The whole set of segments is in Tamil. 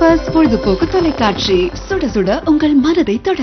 ஃபர்ஸ்ட் பொழுதுபோக்கு தொலைக்காட்சி சுட சுட உங்கள் மனதை தொட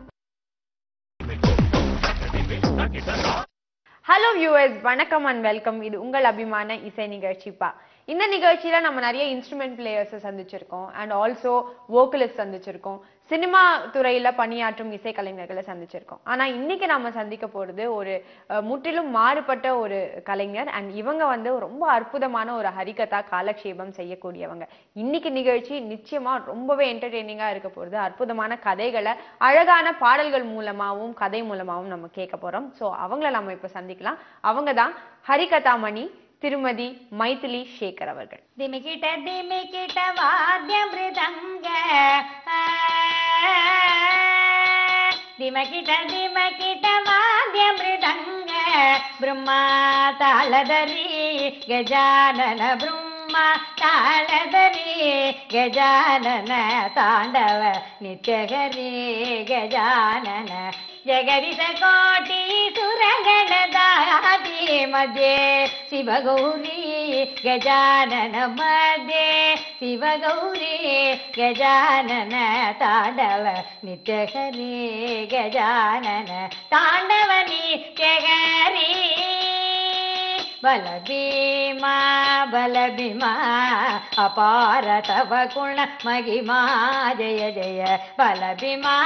ஹலோ வியூவர்ஸ் வணக்கம் அண்ட் வெல்கம் இது உங்கள் அபிமான இசை நிகழ்ச்சிப்பா இந்த நிகழ்ச்சியில நம்ம நிறைய இன்ஸ்ட்ருமெண்ட் பிளேயர்ஸை சந்திச்சிருக்கோம் அண்ட் ஆல்சோ வோக்கலிஸ்ட் சந்திச்சிருக்கோம் சினிமா துறையில பணியாற்றும் இசைக்கலைஞர்களை சந்திச்சிருக்கோம் ஆனா இன்னைக்கு நம்ம சந்திக்க போறது ஒரு அஹ், முற்றிலும் மாறுபட்ட ஒரு கலைஞர் அண்ட் இவங்க வந்து ரொம்ப அற்புதமான ஒரு ஹரிகதா காலக்ஷேபம் செய்யக்கூடியவங்க இன்னைக்கு நிகழ்ச்சி நிச்சயமா ரொம்பவே என்டர்டெய்னிங்கா இருக்க போறது அற்புதமான கதைகளை அழகான பாடல்கள் மூலமாவும் கதை மூலமாவும் நம்ம கேட்க போறோம் சோ அவங்கள நம்ம இப்ப சந்திக்கலாம் அவங்க தான் ஹரிகதாமணி திருமதி மைதிலி சேகர் அவர்கள் ದಿಮಿಕಿಟ ದಿಮಿಕಿಟ ವಾದ್ಯ ಮೃದಂಗ ದಿಮಕಿಟ ದಿಮಕಿಟ ವಾದ್ಯ ಮೃದಂಗ ಬ್ರಹ್ಮ ತಾಳದರಿ ಗಜಾನನ ಬ್ರಹ್ಮ ತಾಳದರಿ ಗಜಾನನ ತಾಂಡವ ನಿತ್ಯಗರಿ ಗಜಾನನ ಜಗದಿಸ ಕೋಟಿ ಸುರಗಣದಾದಿ ಮಧ್ಯೆ ಶಿವಗೌರಿ ಗಜಾನನ ಮಧ್ಯೆ ಶಿವಗೌರಿ ಗಜಾನನ ತಾಂಡವ ನಿತ್ಯ ಹರಿ ಗಜಾನನ ತಾಂಡವ ನಿತ್ಯ ಹರಿ ಬಲ ಭೀಮಾ ಬಲ ಭೀಮಾ ಅಪಾರ ತವ ಗುಣ ಮಗಿಮಾ ಜಯ ಜಯ ಬಲ ಭೀಮಾ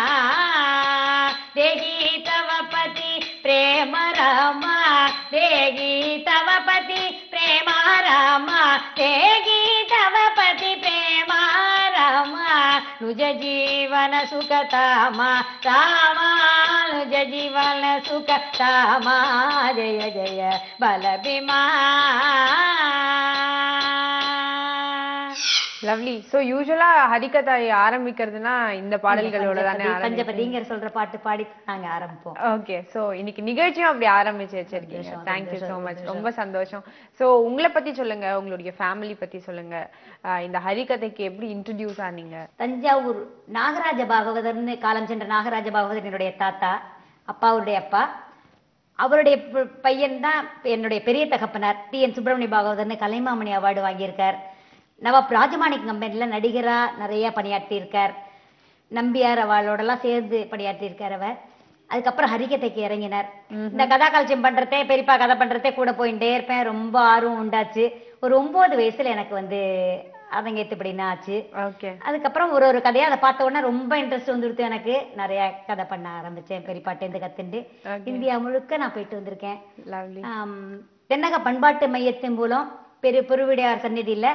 ದೇಗಿ ತವ ಪತಿ ಪ್ರೇಮ ರಾಮ ದೇಗಿ ತವ ಪತಿ ಪ್ರೇಮ ರಾಮ ದೇಗಿ ತವ ಪತಿ ಪ್ರೇಮ ರಾಮ ನುಜ ಜೀವನ ಸುಖ ತಾಮ ರಾಮ ನುಜ ಜೀವನ ಸುಖ ತಾಮ ಜಯ ಜಯ ಬಲ ಭೀಮಾ லவ்லி சோ யூஸ்வலா ஹரிகதா ஆரம்பிக்கிறதுனா இந்த பாடல்களோட தானே ஆரம்பிப்பீங்க பஞ்சபதிங்கிற சொல்ற பாட்டு பாடி நாங்க ஆரம்பிப்போம் ஓகே சோ இன்னைக்கு நிகழ்ச்சியும் அப்படி ஆரம்பிச்சு வச்சிருக்கீங்க சந்தோஷம், தேங்க்யூ சந்தோஷம், so மச் சந்தோஷம். ரொம்ப சந்தோஷம் சோ உங்களை பத்தி சொல்லுங்க உங்களுடைய ஃபேமிலி பத்தி சொல்லுங்க ஆஹ் இந்த ஹரிகதைக்கு எப்படி இன்ட்ரடியூஸ் ஆனீங்க தஞ்சாவூர் நாகராஜ பாகவதர்னு காலம் சென்ற நாகராஜ பாகவதர் என்னுடைய தாத்தா அப்பாவுடைய அப்பா அவருடைய ப- பையன் தான் என்னுடைய பெரிய தகப்பனார் டி என் சுப்பிரமணிய பாகவதர்னு கலைமாமணி அவார்டு வாங்கியிருக்கார் நவாப் ராஜமாணிக் கம்பெனில நடிகரா நிறைய பணியாற்றியிருக்கார் நம்பியார் அவளோடலாம் சேர்ந்து பணியாற்றியிருக்கார் அவர் அதுக்கப்புறம் ஹரிகதைக்கு இறங்கினார் இந்த கதா கால்சியம் பண்றதே பெரியப்பா கதை பண்றதே கூட போயிட்டே இருப்பேன் ரொம்ப ஆர்வம் உண்டாச்சு ஒரு ஒன்பது வயசுல எனக்கு வந்து அதங்கேத்துப்படினா ஆச்சு ஓகே அதுக்கப்புறம் ஒரு ஒரு கதையா அதை பார்த்த உடனே ரொம்ப இன்ட்ரெஸ்ட் வந்துடுத்து எனக்கு நிறைய கதை பண்ண ஆரம்பிச்சேன் பெரியப்பாட்டேந்து கத்துண்டு Okay. இந்தியா முழுக்க நான் போயிட்டு வந்திருக்கேன் லவ்லி ஆம், தென்னக பண்பாட்டு மையத்தின் மூலம் பெரு பெருவிடையார் சந்நிதியில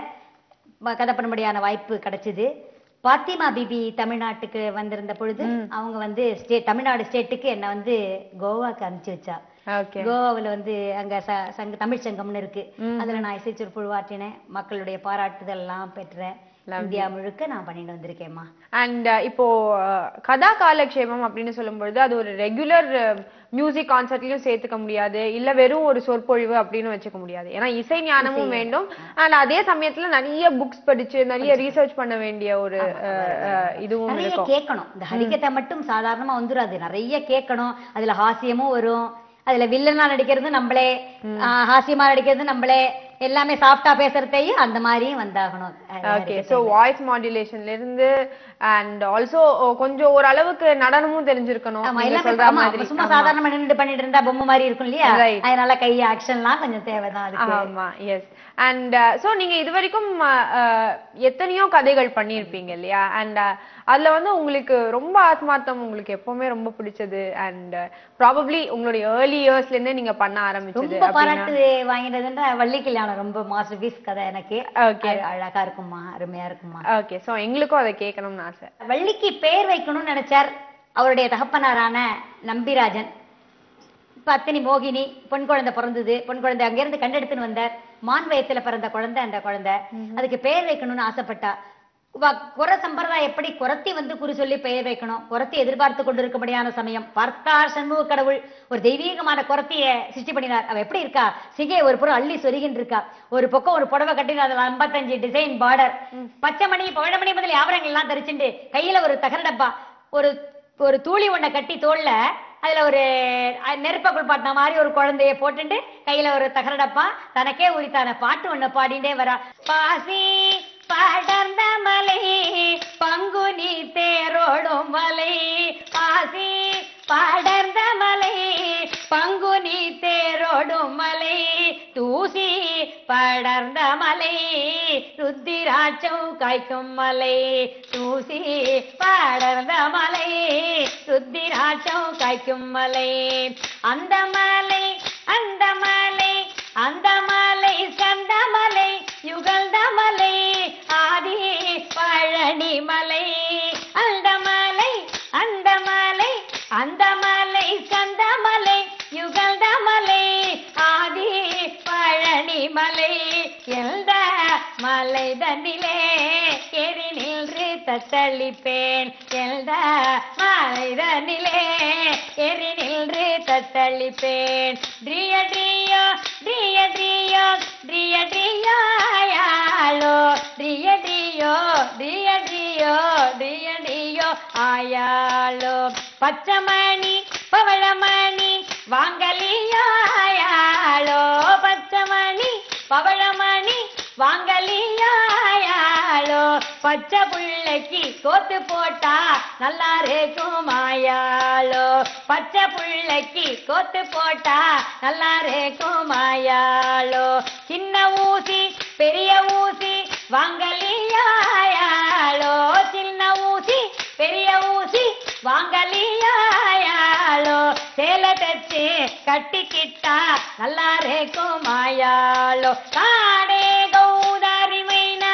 ம- கதை பண்ணும்படியான வாய்ப்பு கிடைச்சது பாத்திமா பிபி தமிழ்நாட்டுக்கு வந்திருந்த பொழுது அவங்க வந்து ஸ்டேட் தமிழ்நாடு ஸ்டேட்டுக்கு என்ன வந்து கோவாக்கு அனுப்பிச்சு வச்சா ஓகே கோவாவுல வந்து அங்க ச- சங்க தமிழ் சங்கம்னு இருக்கு அதுல நான் இசைச்சொற் புழுவாற்றினேன் மக்களுடைய பாராட்டுதல் எல்லாம் பெற்றேன் இந்தியா முழுக்க நான் பண்ணிட்டு வந்திருக்கேம்மா அண்ட் இப்போ அஹ், கதா காலக்ஷேபம் அப்படின்னு சொல்லும்பொழுது அது ஒரு ரெகுலர் மியூசிக் கான்சர்ட்லயும் சேர்த்துக்க முடியாது இல்ல வெறும் ஒரு சொற்பொழிவு அப்படின்னு வச்சுக்க முடியாது ஏன்னா இசை ஞானமும் வேண்டும் அண்ட் அதே சமயத்துல நிறைய புக்ஸ் படிச்சு நிறைய ரீசர்ச் பண்ண வேண்டிய ஒரு அஹ், அஹ், இதுவும் நிறைய இருக்கும் கேட்கணும் இந்த ஹரிகதை மட்டும் சாதாரணமா வந்துடாது நிறைய கேட்கணும் அதுல ஹாஸ்யமும் வரும் அதுல வில்லனா நடிக்கிறது நம்மளே ஆஹ், ஹாஸ்யமா நடிக்கிறது நம்மளே எல்லாமே சாஃப்டா பேசுறதையும் அந்த மாதிரியும் வந்தாகணும் அது ஓகே சோ வாய்ஸ் மாடுலேஷன்ல இருந்து அண்ட் ஆல்சோ கொஞ்சம் ஓரளவுக்கு நடனமும் தெரிஞ்சிருக்கணும் ஆமா நீங்க எல்லாமே சொல்ற ஆமா, மாதிரி சும்மா சாதாரணமா நின்று பண்ணிட்டு இருந்தா பொம்மை மாதிரி இருக்கும் இல்லையா Right. அதனால கை ஆக்ஷன்லாம் கொஞ்சம் தேவைதான் அதுக்கு ஆமா எஸ் அண்ட் சோ நீங்க இது வரைக்கும் அஹ், அஹ், எத்தனையோ கதைகள் பண்ணியிருப்பீங்க இல்லையா அண்ட் அதுல வந்து உங்களுக்கு ரொம்ப ஆத்மார்த்தம் உங்களுக்கு எப்பவுமே ரொம்ப பிடிச்சது அண்ட் ப்ராபப்ளி உங்களுடைய ஏர்லி இயர்ஸ்ல இருந்தே நீங்க பண்ண ஆரம்பிச்சது ரொம்ப பாராட்டு வாங்கினதுன்ற வள்ளி கல்யாணம் ரொம்ப மாஸ்டர் பீஸ் கதை எனக்கு Okay. அழ- அழகா இருக்குமா அருமையா இருக்குமா ஓகே சோ எங்களுக்கும் அதை கேட்கணும்னு ஆசை வள்ளிக்கு பேர் வைக்கணும்னு நினைச்சார் அவருடைய தகப்பனாரான நம்பிராஜன் பத்தினி மோகினி பொன் குழந்தை பிறந்தது பொன் குழந்தை அங்கிருந்து கண்டெடுத்துன்னு வந்தார் மான் வயத்துல பிறந்த குழந்தை அந்த குழந்தை அதுக்கு பேர் வைக்கணும்னு ஆசைப்பட்டா வ- குற சம்பிரதாயம் எப்படி குரத்தி வந்து குறி சொல்லி பெயர் வைக்கணும் குரத்தி எதிர்பார்த்து கொண்டிருக்கும்படியான சமயம் பார்த்தார் சண்முக கடவுள் ஒரு தெய்வீகமான குரத்திய சிருஷ்டி பண்ணினார் அவ எப்படி இருக்கா சிகை ஒரு புறம் அள்ளி சொருகின்னு இருக்கா ஒரு பக்கம் ஒரு புடவை கட்டி அதுல ஐம்பத்தஞ்சு டிசைன் பார்டர் பச்சை மணி பழமணி முதல் ஆபரணங்கள் எல்லாம் தரிச்சுண்டு கையில ஒரு தகர டப்பா ஒரு ஒரு தூளி ஒண்ண கட்டி தோல்ல அதுல ஒரு அஹ், நெருப்ப குளிப்பாட்டின மாதிரி ஒரு குழந்தைய போட்டுட்டு கையில ஒரு தகர டப்பா தனக்கே உரித்தான பாட்டு ஒண்ணு பாடிண்டே வரா பாசி படர்ந்த மலை பங்குனி தேரோடும் மலை பாசி படர்ந்த மலை பங்குனி தேரோடும் மலை தூசி படர்ந்த மலை ருத்திராட்சம் காய்க்கும் மலை தூசி படர்ந்த மலை ருத்திராட்சம் காய்க்கும் மலை அந்த மலை அந்த மலை அந்த மலை சந்த மலை யுகந்த மலை ஆதி பழனி மலை அந்த மலை அந்த மலை அந்த மலை சந்த மலை யுகந்த மலை ஆதி பழனி மலை எந்த மலை தன்னிலே எரி நின்று தத்தளிப்பேன் எந்த மலை தன்னிலே எரி நின்று தத்தளிப்பேன் ட்ரிய ட்ரியோ ட்ரிய ட்ரியோ ட்ரிய ட்ரியோ ஆயாளோ ட்ரிய ட்ரியோ ட்ரிய ட்ரியோ ட்ரிய ட்ரியோ ஆயாளோ பச்சமணி பவளமணி வாங்கலியோ ஆயாளோ பச்சமணி பவளமணி வாங்கலியாயாளோ பச்சை புள்ளைக்கு கோத்து போட்டா நல்லா இருக்கும் மாயாளோ பச்சை புள்ளைக்கு கோத்து போட்டா நல்லா இருக்கும் மாயாளோ சின்ன ஊசி பெரிய ஊசி வாங்கலியாயாளோ சின்ன ஊசி பெரிய ஊசி வாங்கலியாயாளோ சேலை தச்சு கட்டிக்கிட்டா நல்லா இருக்கும் மாயாளோ காடே கௌதாரி மைனா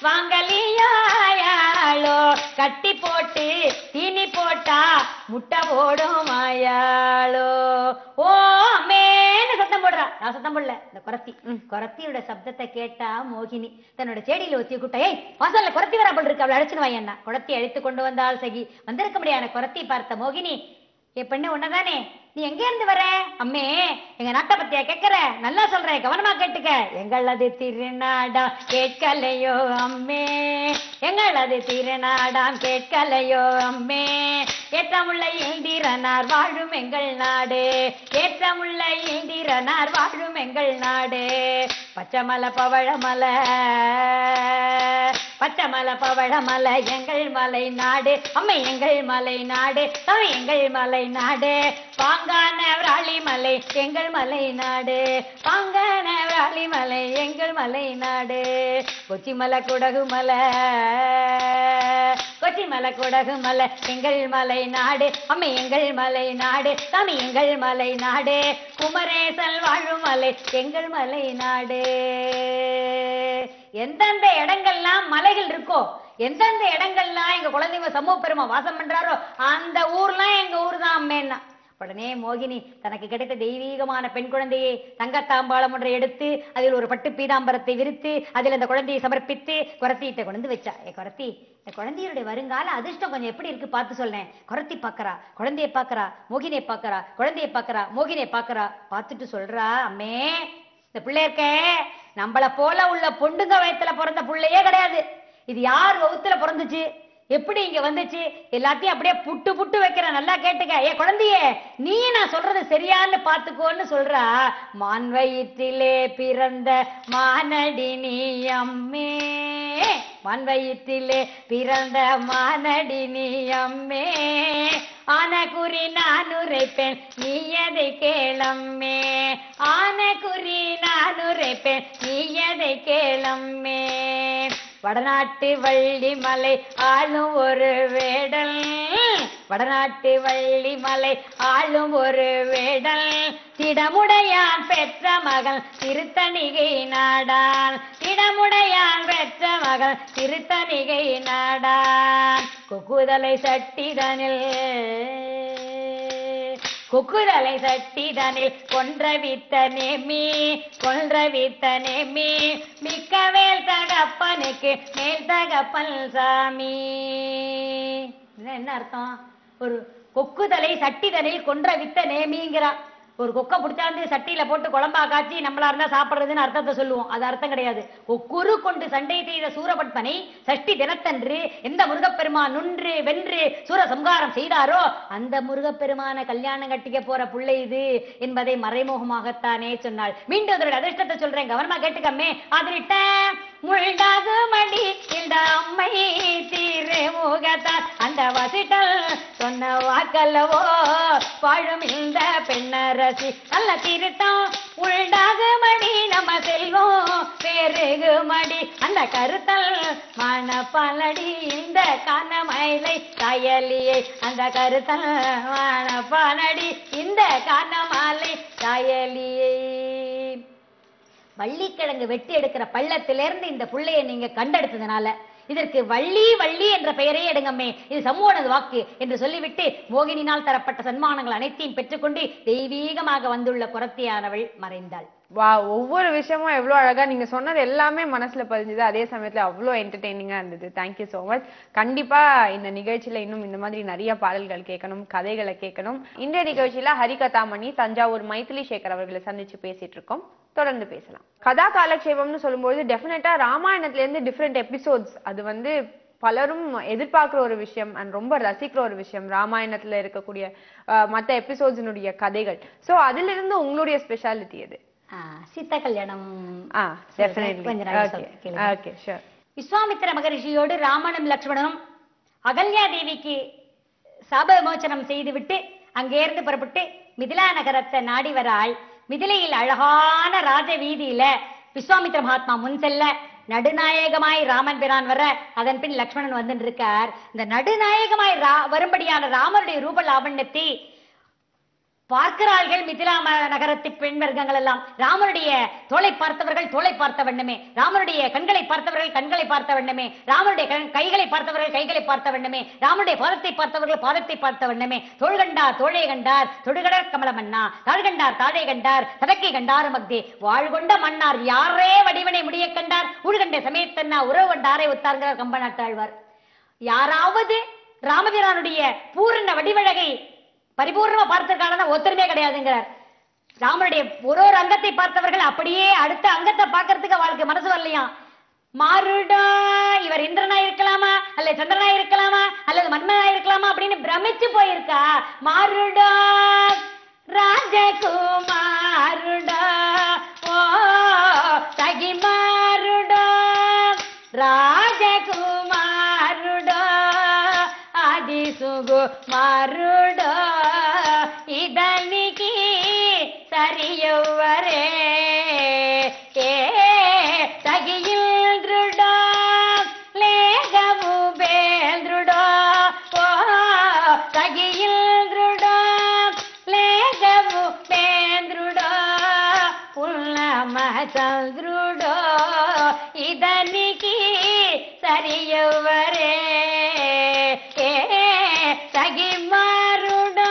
வாங்கலியாயாளோ கட்டி போட்டு தீனி போட்டா முட்டை போடும் மாயாளோ ஓ அம்மேன்னு சத்தம் போடுறா நான் சத்தம் போடல இந்த குரத்தி குரத்தியோட சப்தத்தை கேட்டா மோகினி தன்னோட செடியில ஒத்தி கூட்ட ஏய் வாசல்ல குரத்தி வரா போல் இருக்கு அவளை அழைச்சுன்னு வாயண்ணா குரத்தி அழைத்து கொண்டு வந்தால் சகி வந்திருக்க முடியாத குரத்தி பார்த்த மோகினி ஏ பெண்ணு உன்னதானே நீ எங்க இருந்து வர அம்மே எங்க நாட்டை பத்தியா கேக்குற நல்லா சொல்றேன் கவனமா கேட்டுக்க எங்களது திருநாடாம் கேட்கலையோ அம்மே எங்களது திருநாடாம் கேட்கலையோ அம்மே ஏற்றமுள்ள இந்திரனார் வாழும் எங்கள் நாடு ஏற்றமுள்ள இந்திரனார் வாழும் எங்கள் நாடு பச்சைமலை பவழமலை பச்சைமலை பவழமலை எங்கள் மலை நாடு அம்மை எங்கள் மலை நாடு தமிழ் எங்கள் மலை நாடு பாங்கான விராலிமலை எங்கள் மலை நாடு பாங்கான விராலிமலை எங்கள் மலை நாடு கொச்சிமலை குடகுமலை கொச்சிமலை குடகுமலை எங்கள் மலை நாடு அம்மை எங்கள் மலை நாடு தமிழ் எங்கள் மலை நாடு குமரேசல் வாழும் மலை எங்கள் மலை நாடு எந்தெந்த இடங்கள்லாம் மலைகள் இருக்கோ எந்தெந்த இடங்கள்லாம் எங்க குழந்தைங்க சமூக பெருமா வாசம் பண்றாரோ அந்த ஊர்லாம் எங்க ஊர் தான் அம்மேன்னா உடனே மோகினி தனக்கு கிடைத்த தெய்வீகமான பெண் குழந்தையை தங்கத்தாம்பாளம் ஒன்றை எடுத்து அதில் ஒரு பட்டு பீதாம்பரத்தை விரித்து அதில் அந்த குழந்தையை சமர்ப்பித்து குரத்தியிட்ட கொண்டு வச்சா ஏ குரத்தி இந்த குழந்தையுடைய வருங்கால அதிர்ஷ்டம் கொஞ்சம் எப்படி இருக்கு பார்த்து சொல்றேன் குரத்தி பாக்குறா குழந்தையை பாக்குறா மோகினியை பாக்குறா குழந்தையை பாக்குறா மோகினியை பாக்குறா பார்த்துட்டு சொல்றா அம்மே இந்த பிள்ளை இருக்கே நம்மள போல உள்ள பொண்டுங்க வயத்துல பிறந்த பிள்ளையே கிடையாது இது யார் வகுத்துல பிறந்துச்சு எப்படி இங்க வந்துச்சு எல்லாத்தையும் அப்படியே புட்டு புட்டு வைக்கிற நல்லா கேட்டுக்க ஏ குழந்தையே நீ நான் சொல்றது சரியான்னு பாத்துக்கோன்னு சொல்றா மான் வயிற்றிலே பிறந்த மானடி நீ அம்மே மான் வயிற்றிலே பிறந்த மானடி நீ அம்மே ஆன குறி நான் உரைப்பேன் நீ எதை கேளம்மே ஆன குறி நான் உரைப்பேன் நீ எதை கேளம்மே வடநாட்டு வள்ளி மலை ஆளும் ஒரு வேடல் வடநாட்டு வள்ளி மலை ஆளும் ஒரு வேடல் திடமுடையான் பெற்ற மகள் திருத்தணிகை நாடான் திடமுடையான் பெற்ற மகள் திருத்தணிகை நாடான் குக்குதலை சட்டிதனில் குக்குதலை சட்டிதனில் கொன்ற வித்த நேமி கொன்ற வித்த நேமி மிக்க வேல் தகப்பனுக்கு மேல் தகப்பன் சாமி இதுதான் என்ன அர்த்தம் ஒரு கொக்குதலை சட்டிதனில் கொன்ற வித்த நேமிங்கிறா ஒரு கொக்கை பிடிச்சாந்து சட்டியில போட்டு குழம்பா காய்ச்சி நம்மளா இருந்தா சாப்பிடுறதுன்னு அர்த்தத்தை சொல்லுவோம் அது அர்த்தம் கிடையாது ஒக்குரு கொண்டு சண்டை செய்த சூரபட்பனை சஷ்டி தினத்தன்று எந்த முருகப்பெருமான் நுன்று வென்று சூர சம்ஹாரம் செய்தாரோ அந்த முருகப்பெருமான கல்யாணம் கட்டிக்க போற புள்ளை இது என்பதை மறைமுகமாகத்தானே சொன்னாள் மீண்டும் அதோட அதிர்ஷ்டத்தை சொல்றேன் கவனமா கேட்டுக்கம்மே அதிரிட்ட முள்டாகுமடி இந்த அம்மை திருமுகத்தார் அந்த வசிட்டல் சொன்ன வாக்கல்லவோ வாழும் இந்த பெண்ணரசி நல்ல திருட்டம் உள்டாகுமடி நம்ம செல்வம் பெருகுமடி அந்த கருத்தல் மணப்பலடி இந்த கானமயிலை தாயலியை அந்த கருத்தல் மணப்பலடி இந்த கானமாலை தாயலியை வள்ளிக்கிழங்கு வெட்டி எடுக்கிற பள்ளத்திலிருந்து இந்த புள்ளைய நீங்க கண்டெடுத்ததுனால இதற்கு வள்ளி வள்ளி என்ற பெயரே எடுங்கம்மே இது சமூகனது வாக்கு என்று சொல்லிவிட்டு மோகினினால் தரப்பட்ட சன்மானங்கள் அனைத்தையும் பெற்றுக்கொண்டு தெய்வீகமாக வந்துள்ள குரத்தியானவள் மறைந்தாள் வா ஒவ்வொரு விஷயமும் எவ்வளவு அழகா நீங்க சொன்னது எல்லாமே மனசுல பதிஞ்சுது அதே சமயத்துல அவ்வளோ என்டர்டெய்னிங்கா இருந்தது தேங்க்யூ so மச் கண்டிப்பா இந்த நிகழ்ச்சியில இன்னும் இந்த மாதிரி நிறைய பாடல்கள் கேட்கணும் கதைகளை கேட்கணும் இன்றைய நிகழ்ச்சியில ஹரிகதாமணி தஞ்சாவூர் மைதிலி சேகர் அவர்களை சந்திச்சு பேசிட்டு இருக்கோம் தொடர்ந்து பேசலாம் கதா காலக்ஷேபம்னு சொல்லும்போது டெஃபினட்டா ராமாயணத்துல இருந்து டிஃப்ரெண்ட் எபிசோட்ஸ் அது வந்து பலரும் எதிர்பார்க்கிற ஒரு விஷயம் அண்ட் ரொம்ப ரசிக்கிற ஒரு விஷயம் ராமாயணத்துல இருக்கக்கூடிய அஹ், மத்த எபிசோட்ஸினுடைய கதைகள் சோ அதுல இருந்து உங்களுடைய ஸ்பெஷாலிட்டி எது ஆ, சீதா கல்யாணம் ஆ டெஃபினெட்லி கொஞ்ச நாள் ஓகே சொல்றேன், கேளுங்க. ஓகே ஷூர் விஸ்வாமித்திர மகரிஷியோடு ராமனும் லக்ஷ்மணனும் அகல்யா தேவிக்கு சாப விமோசனம் செய்துவிட்டு அங்கேருந்து புறப்பட்டு மிதிலா நகரத்தை நாடி வராள் மிதிலையில் அழகான ராஜ வீதியில விஸ்வாமித்திர மகாத்மா முன் செல்ல நடுநாயகமாய் ராமன் பிரான் வர அதன் பின் லக்ஷ்மணன் வந்துட்டு இருக்கார் இந்த நடுநாயகமாய் ரா வரும்படியான ராமருடைய ரூப லாவண்யத்தை பார்க்கிறார்கள் மிதிலா ம- நகரத்து பெண் வர்க்கங்கள் எல்லாம் ராமருடைய தோளை பார்த்தவர்கள் தோளை பார்த்த வண்ணமே ராமருடைய கண்களை பார்த்தவர்கள் கண்களை பார்த்த வண்ணமே ராமருடைய கண்- கைகளை பார்த்தவர்கள் கைகளை பார்த்த வண்ணமே ராமருடைய பாதத்தை பார்த்தவர்கள் பாதத்தை பார்த்த வண்ணமே தோள் கண்டார் தோளை கண்டார் தொடுகடற் கமல மன்னா தாழ் கண்டார் தாழை கண்டார் தடக்கை கண்டார் மக்தே வாழ்கொண்ட மன்னார் யாரே வடிவனை முடிய கண்டார் ஊழ்கண்ட சமயத்தன்னா உறவு கண்டாரை ஒத்தாருங்கிறார் கம்ப நாட்டாழ்வார் யாராவது ராமபிரானுடைய பூரண வடிவழகை பரிபூர்ணமா பார்த்திருக்காங்கன்னா ஒத்தருமே கிடையாதுங்கிறார் ராமனுடைய ஒரு ஒரு அங்கத்தை பார்த்தவர்கள் அப்படியே அடுத்த அங்கத்தை பார்க்கறதுக்கு அவளுக்கு மனசு வரலையாம் மாறுடா இவர் இந்திரனா இருக்கலாமா அல்ல சந்திரனா இருக்கலாமா அல்லது மன்மனா இருக்கலாமா அப்படின்னு பிரமிச்சு போயிருக்கா மாறுடா ராஜகுமாருடா ஓ தகி மாறுடா ராஜகுமாருடா ఆది సుగు మారుడో ఇదనికి సరియవ్వరే ఏ తగియుంద్రుడో లేగము బేంద్రుడో ఓ తగియుంద్రుడో లేగము బేంద్రుడో చంద్రుడో ఇదనికి సరియవ్వరే ఏ தகி மாறுடா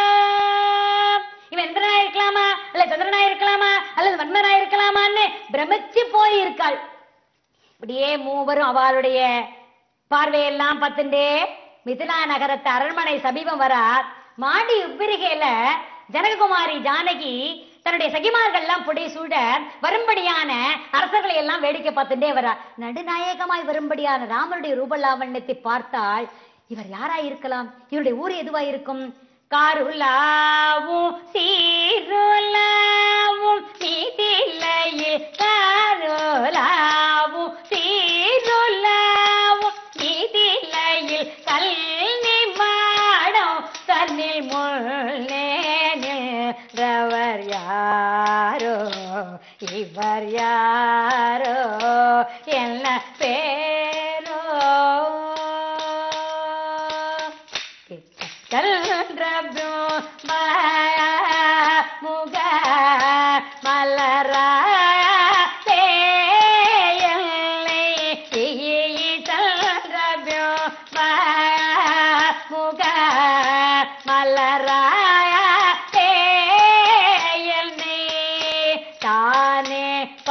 இவன் இந்திரனா இருக்கலாமா அல்ல சந்திரனா இருக்கலாமா அல்லது வன்மனா இருக்கலாமான்னு பிரமிச்சு போயிருக்காள் இப்படியே மூவரும் அவளுடைய பார்வையெல்லாம் பத்துண்டே மிதிலா நகரத்து அரண்மனை சமீபம் வரார் மாடி உப்பிரிகையில ஜனககுமாரி ஜானகி தன்னுடைய சகிமார்கள்லாம் புடை சூட வரும்படியான அரசர்களை எல்லாம் வேடிக்கை பார்த்துட்டே வரா நடுநாயகமாய் வரும்படியான ராமருடைய ரூபலாவண்யத்தை பார்த்தால் இவர் யாரா இருக்கலாம் இவருடைய ஊர் எதுவா இருக்கும் காருலாவும் சீருலாவும் நீதிலையில் காருலாவும் சீருலாவும் நீதிலையில் கல்வி மாடம் தன்னில் முன்னே நின்றவர் யாரோ இவர் யாரோ என்ன பேரோ சந்திரபு முக மலரா தேயல்லை சந்திரபு முக மலரா தேயல்லை தானே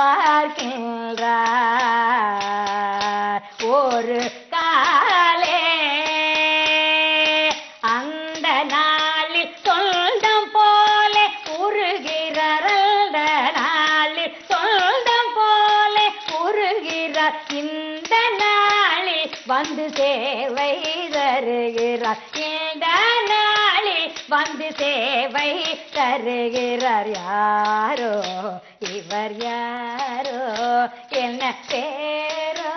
பார்க்கின்றார் ஒரு காலே அந்த நாளில் சொந்தம் போல உருகிறார் அந்த நாளில் சொந்தம் போல உருகிறார் இந்த நாளில் வந்து சேவை தருகிறார் இந்த நாளில் வந்து சேவை தருகிறார் யாரோ இவர் யாரோ என்ன பேரோ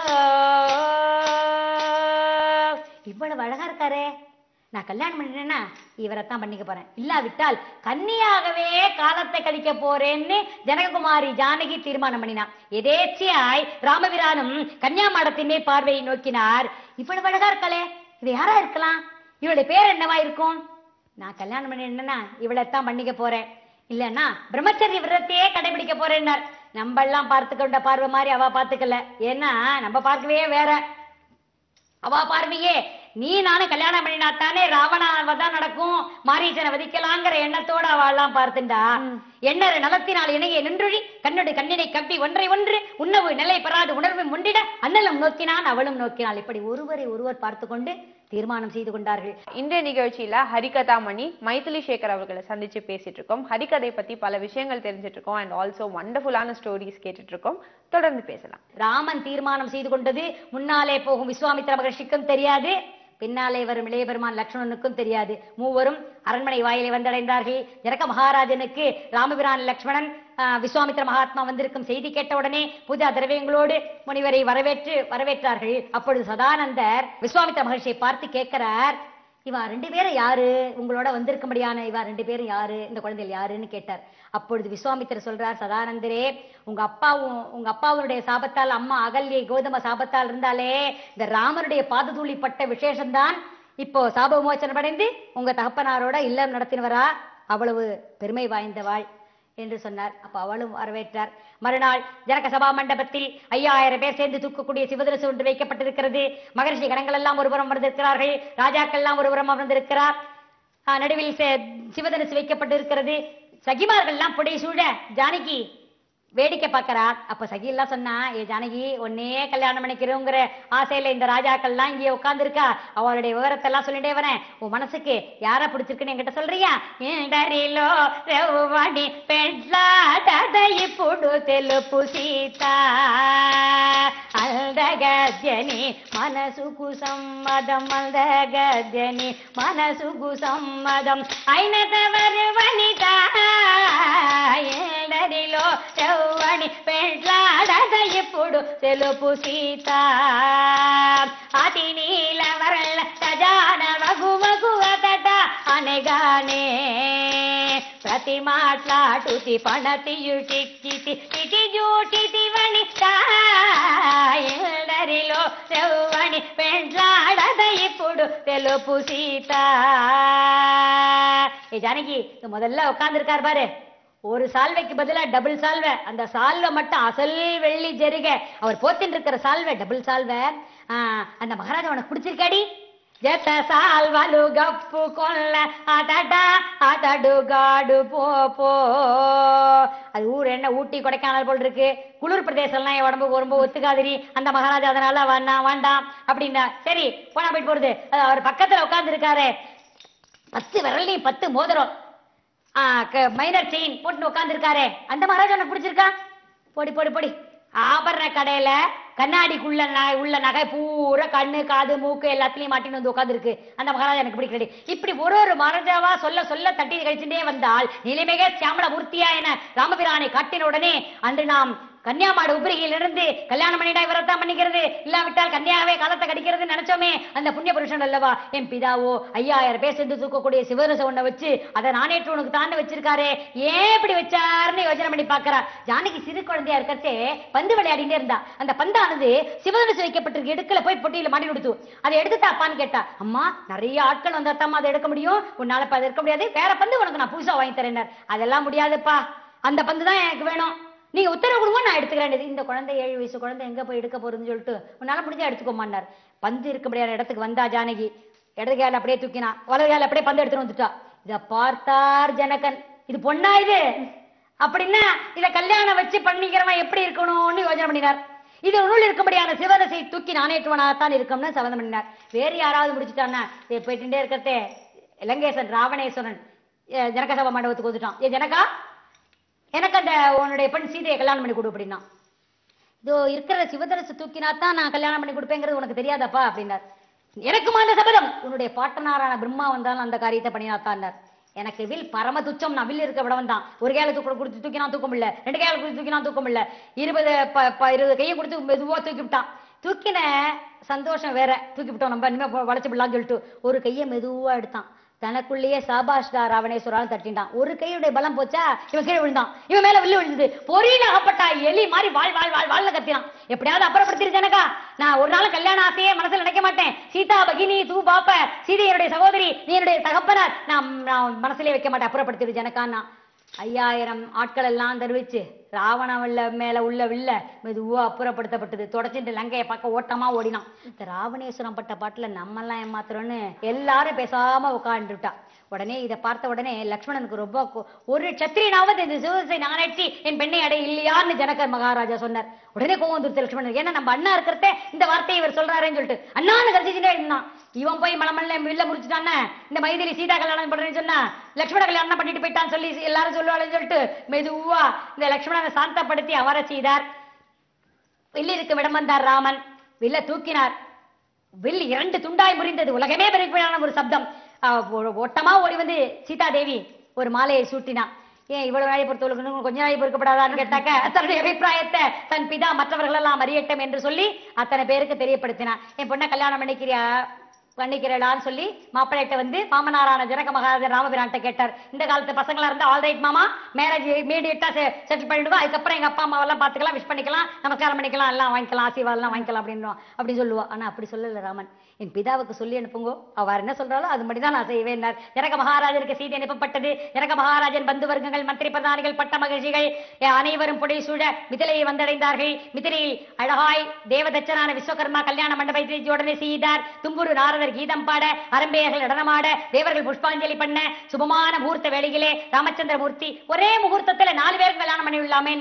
இவ்வளவு அழகா இருக்காரே நான் கல்யாணம் பண்ணிட்டேன்னா இவரை தான் பண்ணிக்க போறேன் இல்லாவிட்டால் கன்னியாகவே காலத்தை கழிக்க போறேன்னு ஜனககுமாரி ஜானகி தீர்மானம் பண்ணினான் எதேச்சியாய் ராமபிரானும் கன்னியாமாடத்தின் மேல் பார்வையை நோக்கினார் இவ்வளவு அழகா இருக்காளே இது யாரா இருக்கலாம் இவளுடைய பேர் என்னவா இருக்கும் நான் கல்யாணம் பண்ணிட்டேன்னா இவளைத்தான் பண்ணிக்க போறேன் இல்லன்னா பிரம்மச்சரிய விரத்தையே கடைபிடிக்க போறேன்னார் நம்ம எல்லாம் பார்த்துக்கொண்ட பார்வை மாதிரி அவ பார்த்துக்கல ஏன்னா நம்ம பார்க்கவே வேற அவ பார்வையே நீ நானும் கல்யாணம் பண்ணினா தானே ராவணாவதான் நடக்கும் மாரீச்சனை வதிக்கலாங்கிற எண்ணத்தோட அவெல்லாம் பார்த்துண்டா எண்ணறு நலத்தினால் இணைய நின்றுழி கண்ணோடு கண்ணினை கவ்வி ஒன்றை ஒன்று உணவு நிலை பெறாது உணர்வு முண்டிட அண்ணலும் நோக்கினான் அவளும் நோக்கினாள் இப்படி ஒருவரை ஒருவர் பார்த்து கொண்டு தீர்மானம் செய்து கொண்டார்கள் இன்றைய நிகழ்ச்சியில ஹரிகதாமணி மைதிலி சேகர் அவர்களை சந்திச்சு பேசிட்டு இருக்கோம் ஹரிகதை பத்தி பல விஷயங்கள் தெரிஞ்சிட்டு இருக்கோம் அண்ட் ஆல்சோ வண்டர்ஃபுல்லான ஸ்டோரிஸ் கேட்டுட்டு இருக்கோம் தொடர்ந்து பேசலாம் ராமன் தீர்மானம் செய்து கொண்டது முன்னாலே போகும் விஸ்வாமித்திர மகர்ஷிக்கும் தெரியாது பின்னாலே வரும் இளைய பெருமான் லக்ஷ்மணனுக்கும் தெரியாது மூவரும் அரண்மனை வாயிலை வந்தடைந்தார்கள் ஜனக மகாராஜனுக்கு ராமபிரான் லக்ஷ்மணன் ஆஹ், விஸ்வாமித்திர மகாத்மா வந்திருக்கும் செய்தி கேட்ட உடனே பூஜா திரவியங்களோடு முனிவரை வரவேற்று வரவேற்றார்கள் அப்பொழுது சதானந்தர் விஸ்வாமித்திர மகர்ஷியை பார்த்து கேட்கிறார் இவா ரெண்டு பேரும் யாரு உங்களோட வந்திருக்கும்படியான இவா ரெண்டு பேரும் யாரு இந்த குழந்தைகள் யாருன்னு கேட்டார் அப்பொழுது விஸ்வாமித்திரர் சொல்றார் சதானந்தரே உங்க அப்பாவும் உங்க அப்பாவுடைய சாபத்தால் அம்மா அகல்யை கௌதம சாபத்தால் இருந்தாலே இந்த ராமனுடைய பாததூளி பட்ட விசேஷம்தான் இப்போ சாப விமோச்சனம் அடைந்து உங்க தகப்பனாரோட இல்லம் நடத்தினவரா அவ்வளவு பெருமை வாய்ந்தவாள் என்று சொன்னார் அப்ப அவளும் வரவேற்றார் மறுநாள் ஜனக சபா மண்டபத்தில் ஐயாயிரம் பேர் சேர்ந்து தூக்கக்கூடிய சிவதரசு ஒன்று வைக்கப்பட்டிருக்கிறது மகரிஷி கணங்கள் எல்லாம் ஒருபுறம் அமர்ந்திருக்கிறார்கள் ராஜாக்கள் எல்லாம் ஒருபுறம் அமர்ந்திருக்கிறார் ஆஹ், நடுவில் செ- சிவதனுசு வைக்கப்பட்டிருக்கிறது சகிமார்கள் எல்லாம் புடை சூழ ஜானகி வேடிக்கை பார்க்கறா அப்ப சகி எல்லாம் சொன்னா ஏ ஜானகி ஒன்னே கல்யாணம் பண்ணிக்கிறோங்கிற ஆசையில இந்த ராஜாக்கள் எல்லாம் இங்கே உட்கார்ந்து இருக்கா அவளுடைய விவரத்தை எல்லாம் சொல்லிட்டே வரேன் உன் மனசுக்கு யார பிடிச்சிருக்குன்னு என்கிட்ட சொல்றியா ఇందరిలో రెవ్వని పెళ్ళాడద ఇప్పుడు తెలుపు సీత అల్దగద్యని మనసుకు సమ్మదం అల్దగద్యని మనసుకు సమ్మదం అయిన తవరు వనిత ఎందరిలో రెవ్వని పెళ్ళాడద ఇప్పుడు తెలుపు సీత అతి నీల వరల్ల ఖజాన వగు వగు అతట అనగానే ప్రతి మాట్లాటుతి పణతియుటిక్కితి ఇటి జూటితి వనిత ఎందరిలో సెవ్వని పెంట్లాడద ఇప్పుడు తెలుపు సీత ஏ ஜானகி இது முதல்ல உட்கார்ந்துருக்கார் பாரு ஒரு சால்வைக்கு பதிலா டபுள் சால்வை அந்த சால்வை மட்டும் அசல் வெள்ளி ஜெருக அவர் போத்தின்னு இருக்கிற சால்வை டபுள் சால்வை ஆ, அந்த மகாராஜா உனக்கு பிடிச்சிருக்காடி జత సాల్వలు గప్పు కొల్ల అతడ అతడు గాడు போ போ அது ஊர் என்ன ஊட்டி கொடைக்கானல் போல் இருக்கு குளிர் பிரதேசம்லாம் என் உடம்புக்கு ரொம்ப ஒத்துக்காதிரி அந்த மகாராஜா அதனால வேண்டாம் வேண்டாம் அப்படின்னா சரி போனா போயிட்டு போறது அது அவர் பக்கத்துல உட்கார்ந்து இருக்காரு பத்து விரல்லையும் பத்து மோதிரம் மைனர் செயின் போட்டு உட்கார்ந்து இருக்காரு அந்த மகாராஜா உனக்கு பிடிச்சிருக்கா போடி போடி போடி ஆபரண கடையில கண்ணாடிக்குள்ள ந- உள்ள நகை பூரா கண்ணு காது மூக்கு எல்லாத்துலயும் மாட்டின்னு வந்து உட்கார்ந்து அந்த மகாராஜா எனக்கு பிடிக்கல இப்படி ஒரு ஒரு மகாராஜாவா சொல்ல சொல்ல தட்டி கழிச்சுட்டே வந்தால் நிலைமிக சியாமல மூர்த்தியா என ராமபிரானை காட்டின உடனே அன்று நாம் கன்னியாமாடு உபரிகையிலிருந்து கல்யாணம் பண்ணிட்டா இவரைத்தான் பண்ணிக்கிறது இல்லாவிட்டால் கன்னியாவே காலத்தை கடிக்கிறது நினைச்சோமே அந்த புண்ணிய புருஷன் அல்லவா என் பிதாவோ ஐயாயிரம் பேர் சேர்ந்து தூக்கக்கூடிய சிவரச ஒண்ண வச்சு அதை நானேற்று உனக்கு தாண்ட வச்சிருக்காரே ஏன் இப்படி வச்சாருன்னு யோசனை பண்ணி பாக்குறா ஜானகி சிறு குழந்தையா இருக்கச்சே பந்து விளையாடிட்டே இருந்தா அந்த பந்தானது சிவதனுசு வைக்கப்பட்டிருக்க எடுக்கல போய் பொட்டியில மாட்டி கொடுத்து அதை எடுத்து தாப்பான்னு கேட்டா அம்மா நிறைய ஆட்கள் வந்தா தான் அதை எடுக்க முடியும் உன்னால இப்ப அதை எடுக்க முடியாது வேற பந்து உனக்கு நான் புதுசா வாங்கி தரேன் அதெல்லாம் முடியாதுப்பா அந்த பந்து தான் எனக்கு வேணும் நீங்க உத்தரவு கொடுங்க நான் எடுத்துக்கிறேன் இந்த குழந்தை ஏழு வயசு குழந்தை எங்க போய் எடுக்க போறதுன்னு சொல்லிட்டு உன்னால முடிஞ்சா எடுத்துக்கோமான்னார் பந்து இருக்க முடியாத இடத்துக்கு வந்தா ஜானகி இடது கையால அப்படியே தூக்கினா வலது கையால அப்படியே பந்து எடுத்துட்டு வந்துட்டா இத பார்த்தார் ஜனகன் இது பொண்ணா இது அப்படின்னா இத கல்யாணம் வச்சு பண்ணிக்கிறவன் எப்படி இருக்கணும்னு யோசனை பண்ணினார் இது உன்னுள் இருக்கும்படியான சிவரசை தூக்கி நானேற்றுவனாகத்தான் இருக்கும்னு சபதம் பண்ணினார் வேறு யாராவது முடிச்சுட்டான்னா இது போயிட்டுட்டே இருக்கிறதே இலங்கேசன் ராவணேஸ்வரன் அஹ் ஜனக சபா மண்டபத்துக்கு வந்துட்டான் ஏ ஜனகா எனக்கு அந்த உன்னுடைய பெண் சீதையை கல்யாணம் பண்ணி கொடு அப்படின்னா இதோ இருக்கிற சிவதரசு தூக்கினா தான் நான் கல்யாணம் பண்ணி கொடுப்பேங்கிறது உனக்கு தெரியாதப்பா அப்படின்னார் எனக்கும் அந்த சபதம் உன்னுடைய பாட்டனாரான பிரம்மா வந்தாலும் அந்த காரியத்தை பண்ணினாத்தான்னார் எனக்கு வில் பரம துச்சம் நான் வில் இருக்க விடவன் தான் ஒரு கையில தூக்க கொடுத்து தூக்கினா தூக்கம் இல்ல ரெண்டு கையில கொடுத்து தூக்கினா தூக்கம் இல்ல இருபது ப- ப- இருபது கையை கொடுத்து மெதுவா தூக்கி விட்டான் தூக்கின சந்தோஷம் வேற தூக்கி விட்டோம் நம்ம இனிமே போ- வளைச்சு விடலாம்னு சொல்லிட்டு ஒரு கையை மெதுவா எடுத்தான் தனக்குள்ளேயே சாபாஷ்டா ராவணேஸ்வராலும் தட்டிட்டான் ஒரு கையுடைய பலம் போச்சா இவன் கீழே விழுந்தான் இவன் மேல வில்லு விழுந்தது பொறியில அகப்பட்டா எலி மாதிரி வாழ் வாழ் வாழ் வாழ்ல கத்தினான் எப்படியாவது அப்புறப்படுத்திரு ஜனகா நான் ஒரு நாள் கல்யாண ஆசையே மனசுல நினைக்க மாட்டேன் சீதா பகினி தூ பாப்ப சீதை என்னுடைய சகோதரி நீ என்னுடைய தகப்பனார் நான் நான் மனசுலயே வைக்க மாட்டேன் அப்புறப்படுத்திரு ஜனகான்னா ஐயாயிரம் ஆட்கள் எல்லாம் தெரிவிச்சு ராவணவல்ல மேல உள்ள வில்ல மெதுவா அப்புறப்படுத்தப்பட்டது தொடச்சிட்டு லங்கையை பார்க்க ஓட்டமா ஓடினான் இந்த ராவணேஸ்வரம் பட்ட பாட்டுல நம்ம எல்லாம் ஏமாத்துறோன்னு எல்லாரும் பேசாம உட்காந்துட்டா உடனே இதை பார்த்த உடனே லக்ஷ்மணனுக்கு ரொம்ப கோ- ஒரு சத்திரியனாவது இந்த சிவசை நானேற்றி என் பெண்ணை அடை இல்லையான்னு ஜனகர் மகாராஜா சொன்னார் உடனே கோவம் வந்துருச்சு லக்ஷ்மணன் ஏன்னா நம்ம அண்ணா இருக்கிறத இந்த வார்த்தையை இவர் சொல்றாருன்னு சொல்லிட்டு அண்ணான்னு கரிச்சிச்சுட்டே இருந்தான் இவன் போய் மலமல்ல வில்ல முடிச்சுட்டானே இந்த மைதிலி சீதா கல்யாணம் பண்றேன்னு சொன்னா லக்ஷ்மண கல்யாணம் பண்ணிட்டு போயிட்டான்னு சொல்லி எல்லாரும் சொல்லுவாள்னு சொல்லிட்டு மெதுவா இந்த லக்ஷ்மணனை சாந்தப்படுத்தி அவரை செய்தார் வில்லிருக்கு விடம் வந்தார் ராமன் வில்ல தூக்கினார் வில் இரண்டு துண்டாய் முறிந்தது உலகமே பெருமையான ஒரு சப்தம் ஆஹ் ஓ- ஓட்டமா ஓடி வந்து சீதா தேவி ஒரு மாலையை சூட்டினா ஏன் இவ்வளவு நாளை பொறுத்தவளுக்கு இன்னும் கொஞ்ச நாளை பொறுக்கப்படாதான்னு கேட்டாக்க தன்னுடைய அபிப்பிராயத்தை தன் பிதா மற்றவர்கள் எல்லாம் அறியட்டும் என்று சொல்லி அத்தனை பேருக்கு தெரியப்படுத்தினான் என் பொண்ணை கல்யாணம் பண்ணிக்கிறியா பண்ணிக்கிறடான்னு சொல்லி மாப்பிள்ளைகிட்ட வந்து மாமனாரான ஜனக மகாராஜர் ராமபிரான்ட்ட கேட்டார் இந்த காலத்து பசங்களா இருந்தா ஆல் ரைட் மாமா மேரேஜ் இமீடியட்டா செட்டில் பண்ணிடுவா அதுக்கப்புறம் எங்க அப்பா அம்மாவெல்லாம் பாத்துக்கலாம் விஷ் பண்ணிக்கலாம் நமஸ்காரம் பண்ணிக்கலாம் எல்லாம் வாங்கிக்கலாம் ஆசீர்வாதம் எல்லாம் வாங்கிக்கலாம் அப்படின்னு அப்படி சொல்லுவா ஆனா அப்படி சொல்லல ராமன் என் பிதாவுக்கு சொல்லி அனுப்புங்கோ அவர் என்ன சொல்றாளோ அது மட்டும் தான் நான் செய்வேன் ஜனக மகாராஜருக்கு செய்தி அனுப்பப்பட்டது ஜனக மகாராஜன் பந்து வர்க்கங்கள் மந்திரி பிரதானிகள் பட்ட மகிழ்ச்சிகள் அஹ், அனைவரும் புடை சூழ மிதிலையை வந்தடைந்தார்கள் மிதிலையில் அழகாய் தேவதச்சனான விஸ்வகர்மா கல்யாண மண்டபத்தை உடனே செய்தார் தும்புரு நாரதர் கீதம் பாட அரம்பேயர்கள் நடனமாட தேவர்கள் புஷ்பாஞ்சலி பண்ண சுபமான முகூர்த்த வேளையிலே ராமச்சந்திர மூர்த்தி ஒரே முகூர்த்தத்துல நாலு பேருக்கு கல்யாணம் பண்ணி விடலாமே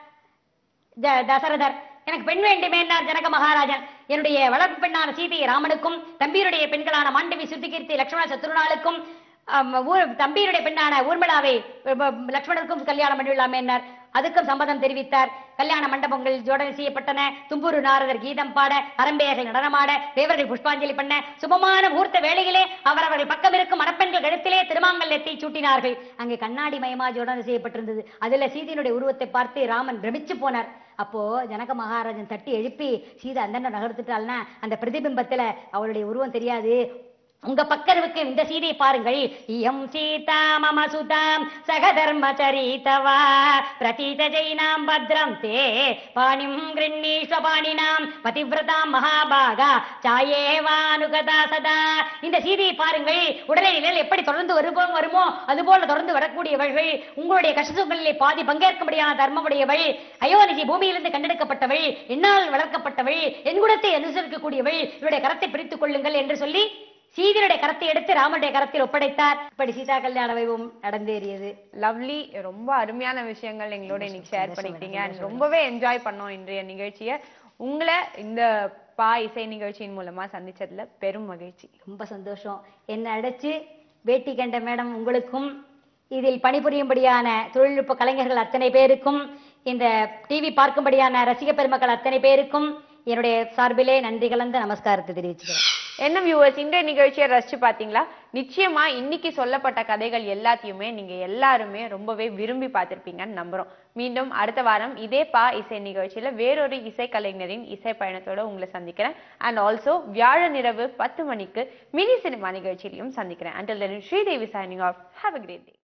த- தசரதர் எனக்கு பெண் வேண்டுமே என்றார் ஜனக மகாராஜன் என்னுடைய வளர்ப்பு பெண்ணான சீதையை ராமனுக்கும் தம்பியுடைய பெண்களான மாண்டவி சுத்திகீர்த்தி லக்ஷ்மண சத்ருநாளுக்கும் ஆம், ஊர் தம்பியுடைய பெண்ணான ஊர்மிளாவை அஹ், ப- லக்ஷ்மணனுக்கும் கல்யாணம் பண்ணிவிடலாமே என்றார் அதுக்கும் சம்மதம் தெரிவித்தார் கல்யாண மண்டபங்கள் ஜோடனை செய்யப்பட்டன தும்பூரு நாரதர் கீதம் பாட அரம்பேயர்கள் நடனமாட தேவர்கள் புஷ்பாஞ்சலி பண்ண சுபமான முகூர்த்த வேளையிலே அவரவர்கள் பக்கம் இருக்கும் மணப்பெண்கள் கழுத்திலே திருமாங்கல்யத்தை சூட்டினார்கள் அங்கே கண்ணாடி மயமா ஜோடனை செய்யப்பட்டிருந்தது அதுல சீதையினுடைய உருவத்தை பார்த்து ராமன் பிரமிச்சு போனார் அப்போ ஜனக மகாராஜன் தட்டி எழுப்பி சீதா அந்த நகர்த்துட்டாள்னா அந்த பிரதிபிம்பத்துல அவளுடைய உருவம் தெரியாது உங்க பக்கருவுக்கு இந்த சீதையை பாருங்கள் இயம் சீதா மம சுதாம் சகதர்மச்சரிதவா பிரதீத ஜெயினாம் பத்ரம் தே பாணிம் கிருண்ணீஸ்வ பாணினாம் பதிவிரதாம் மகாபாகா சாயேவானுகதா சதா இந்த சீதையை பாருங்கள் உடனே நிழல் எப்படி தொடர்ந்து வருமோ வருமோ அதுபோல தொடர்ந்து வரக்கூடியவர்கள் உங்களுடைய கஷ்டங்களிலே பாதி பங்கேற்கும்படியான தர்மமுடையவள் அயோனிஜி பூமியிலிருந்து கண்டெடுக்கப்பட்டவள் என்னால் வளர்க்கப்பட்டவள் என் குணத்தை அனுசரிக்கக்கூடியவள் இவருடைய கரத்தை பிடித்துக் கொள்ளுங்கள் என்று சொல்லி சீதனுடைய கரத்தை எடுத்து ராமனுடைய கரத்தில் ஒப்படைத்தார் இப்படி சீதா கல்யாண வைபவம் நடந்தேறியது லவ்லி ரொம்ப அருமையான விஷயங்கள் எங்களோட இன்னைக்கு ஷேர் சந்தோஷம், பண்ணிக்கிட்டீங்க சந்தோஷம். and ரொம்பவே என்ஜாய் பண்ணோம் இன்றைய நிகழ்ச்சியை உங்களை இந்த பா இசை நிகழ்ச்சியின் மூலமா சந்திச்சதுல பெரும் மகிழ்ச்சி ரொம்ப சந்தோஷம் என்னை அடைச்சு வேட்டி கண்ட மேடம் உங்களுக்கும் இதில் பணிபுரியும்படியான தொழில்நுட்ப கலைஞர்கள் அத்தனை பேருக்கும் இந்த டிவி பார்க்கும்படியான ரசிக பெருமக்கள் அத்தனை பேருக்கும் என்னுடைய சார்பிலே நன்றி கலந்த நமஸ்காரத்தை தெரிவிச்சுக்கிறேன் என்ன வியூவர்ஸ் இன்றைய நிகழ்ச்சியை ரசிச்சு பாத்தீங்களா நிச்சயமா இன்னைக்கு சொல்லப்பட்ட கதைகள் எல்லாத்தையுமே நீங்க எல்லாருமே ரொம்பவே விரும்பி பார்த்திருப்பீங்கன்னு நம்புறோம் மீண்டும் அடுத்த வாரம் இதே பா இசை நிகழ்ச்சியில வேறொரு இசை கலைஞரின் இசை பயணத்தோட உங்களை சந்திக்கிறேன் அண்ட் ஆல்சோ வியாழன் இரவு பத்து மணிக்கு மினி சினிமா நிகழ்ச்சியிலையும் சந்திக்கிறேன் until then Sridevi signing off have a great day